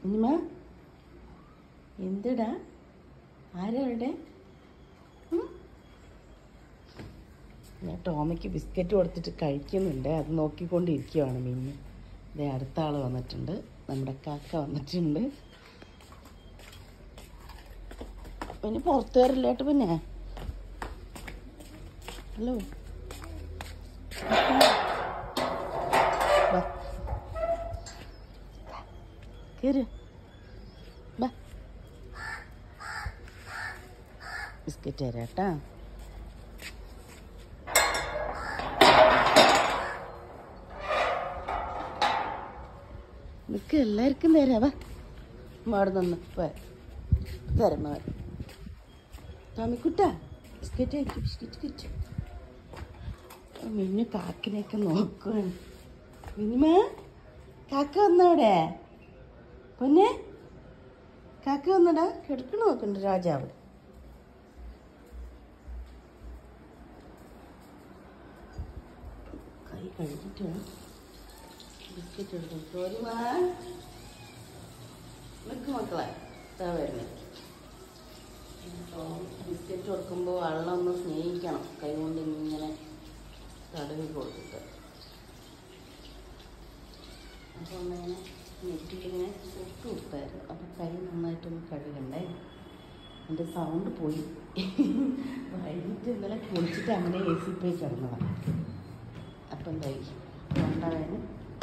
Enema എന്തിടാ ആരാ അവിടെ ഉം? ഞാൻ ടോമയ്ക്ക് ബിസ്ക്കറ്റ് കൊടുത്തിട്ട് കഴിക്കുന്നുണ്ട് അത് നോക്കിക്കൊണ്ടിരിക്കുവാണ് മിന്നു ദേ അടുത്ത ആൾ വന്നിട്ടുണ്ട് നമ്മുടെ കാക്ക വന്നിട്ടുണ്ട് പിന്നെ പുറത്ത് കയറില്ലേട്ട് പിന്നെ ഹലോ കയറ് ബാ ബിസ്ക്കറ്റ് തരാം കേട്ടാ നിനക്ക് എല്ലാവർക്കും തരാം വാ മാട് നിന്ന് വാ തരാം മാട് ടോമിക്കുട്ട ബിസ്ക്കറ്റ് കഴിക്കും ബിസ്ക്കറ്റ് കഴിച്ചു മിന്നു കാക്കിനെയൊക്കെ നോക്കുവാണ് മിനിമ കാക്ക വന്നവിടെ പൊന്നെ കാക്ക വന്നടാ കിടക്കണ നോക്കണ്ട രാജാവ് കൈ കഴുകിട്ട് വേണം ബിസ്ക്കറ്റ് എടുക്കും സോരിമാ നിൽക്ക് മക്കളെ ഇതാ വരുന്നേ ബിസ്ക്കറ്റ് കൊടുക്കുമ്പോൾ വെള്ളം ഒന്ന് സ്നേഹിക്കണം കൈ കൊണ്ട് ഇങ്ങനെ തടവി കൊടുത്തിട്ട് അപ്പോൾ ഒന്നിങ്ങനെ നെറ്റിലിങ്ങനെ ഇട്ട് കൊടുത്തായിരുന്നു അപ്പോൾ കൈ നന്നായിട്ടൊന്ന് കഴുകണ്ടേ എൻ്റെ സൗണ്ട് പോയി വൈകിട്ട് ഇന്നലെ കുളിച്ചിട്ട് അങ്ങനെ എ സി പോയി കിടന്നതാണ് അപ്പം എന്തായി തൊണ്ടവേന്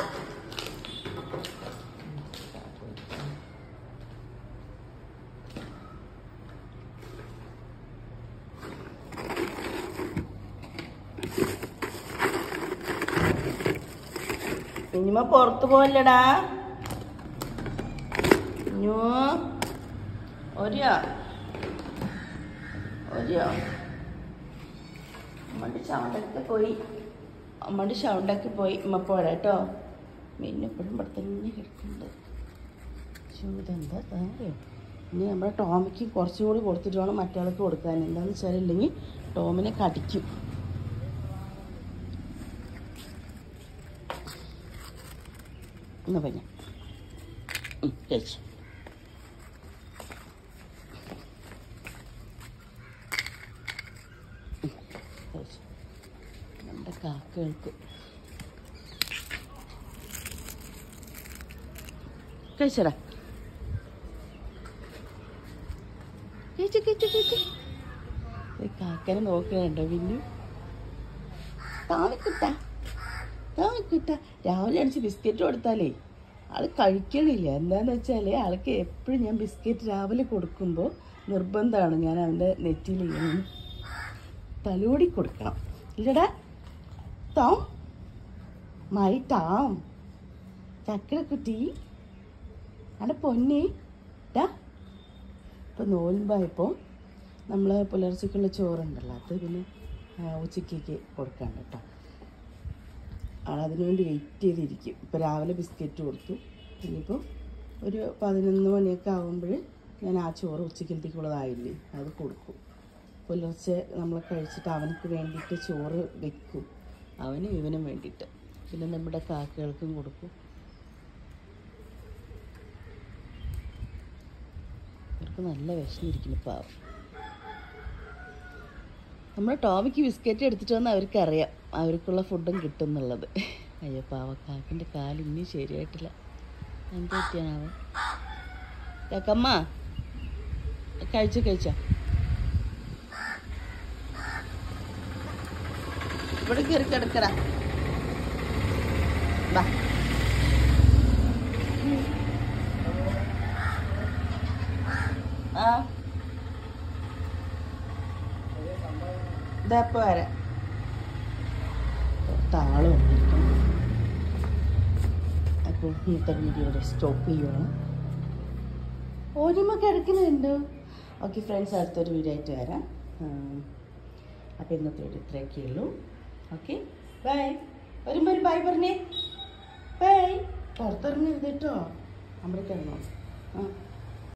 ഇനിമ പുറത്ത് പോവല്ലടാ ഇഞ്ഞു ഒരിയോ ഒരിയോ അമ്മയുടെ സൗണ്ടൊക്കെ പോയി അമ്മയുടെ സൗണ്ടൊക്കെ പോയി അമ്മ പോരാ കേട്ടോ മീൻ എപ്പോഴും ഇവിടെ തന്നെ കിടക്കുന്നുണ്ട് പക്ഷേ ഇതെന്താ അറിയോ ഇനി നമ്മുടെ ടോമിക്ക് കുറച്ചും കൂടി കൊടുത്തിട്ട് വേണം മറ്റയാൾക്ക് കൊടുക്കാൻ എന്താണെന്ന് വെച്ചാൽ ഇല്ലെങ്കിൽ ടോമിനെ കടിക്കും എന്നാ പറഞ്ഞ കഴിച്ചു കഴിച്ചു നമ്മുടെ കാക്കകൾക്ക് കഴിച്ചടാ കഴിച്ചു കഴിച്ചു കഴിച്ചു ഈ കാക്കനെ നോക്കണുണ്ടോ പിന്നെ താമിക്കുട്ട താമിക്കുട്ട രാവിലെ അടിച്ച് ബിസ്ക്കറ്റ് കൊടുത്താലേ ആൾ കഴിക്കണില്ല എന്താന്ന് വെച്ചാൽ ആൾക്ക് എപ്പോഴും ഞാൻ ബിസ്ക്കറ്റ് രാവിലെ കൊടുക്കുമ്പോൾ നിർബന്ധമാണ് ഞാൻ അവൻ്റെ നെറ്റിയിൽ ഇങ്ങനെ തലോടി കൊടുക്കണം ഇല്ലടാ ടോം മൈ ടാം ചക്കരക്കുട്ടി അവിടെ പൊന്നി ഡാ ഇപ്പം നോൻപായപ്പോൾ നമ്മൾ പുലർച്ചയ്ക്കുള്ള ചോറുണ്ടല്ലോ അത് പിന്നെ ആ, ഉച്ചയ്ക്കേക്ക് കൊടുക്കാൻ കേട്ടോ ആളതിനു വേണ്ടി വെയിറ്റ് ചെയ്തിരിക്കും ഇപ്പോൾ രാവിലെ ബിസ്ക്കറ്റ് കൊടുത്തു ഇനിയിപ്പോൾ ഒരു പതിനൊന്ന് മണിയൊക്കെ ആകുമ്പോൾ ഞാൻ ആ ചോറ് ഉച്ചക്കലത്തേക്കുള്ളതായില്ലേ അത് കൊടുക്കും പുലർച്ചെ നമ്മൾ കഴിച്ചിട്ട് അവനക്ക് വേണ്ടിയിട്ട് ചോറ് വെക്കും അവനും ഇവനും വേണ്ടിയിട്ട് പിന്നെ നമ്മുടെ കാക്കകൾക്കും കൊടുക്കും അവർക്ക് നല്ല വിഷമിരിക്കുന്നു പാവം നമ്മൾ ടോമിക്ക് ബിസ്ക്കറ്റ് എടുത്തിട്ട് വന്ന് അവർക്കറിയാം അവർക്കുള്ള ഫുഡും കിട്ടും എന്നുള്ളത് അയ്യോ പാവക്കാക്കിൻ്റെ കാല് ഇനിയും ശരിയായിട്ടില്ല എന്ത് പറ്റിയാണാവോ കാക്കമ്മ കഴിച്ചോ കഴിച്ചോ ഇവിടെ കയറി കിടക്കടാ ബാ ആ ഇതപ്പോ വരാം താള് വന്നിരിക്കുന്നു അപ്പോൾ ഇന്നത്തെ വീഡിയോ ഇവിടെ സ്റ്റോപ്പ് ചെയ്യുവാണ് ഓരിമ കിടക്കുന്നുണ്ട് ഓക്കെ ഫ്രണ്ട്സ് അടുത്തൊരു വീഡിയോ ആയിട്ട് വരാം അപ്പോൾ ഇന്നത്തെ വീഡിയോ ഇത്രയൊക്കെ ഉള്ളൂ ഓക്കെ ബൈ വരുമ്പോൾ ഒരു ബൈ പറഞ്ഞേ ബൈ പുറത്തിറങ്ങരുത് കേട്ടോ നമ്മുടെ കിടന്നോ ആ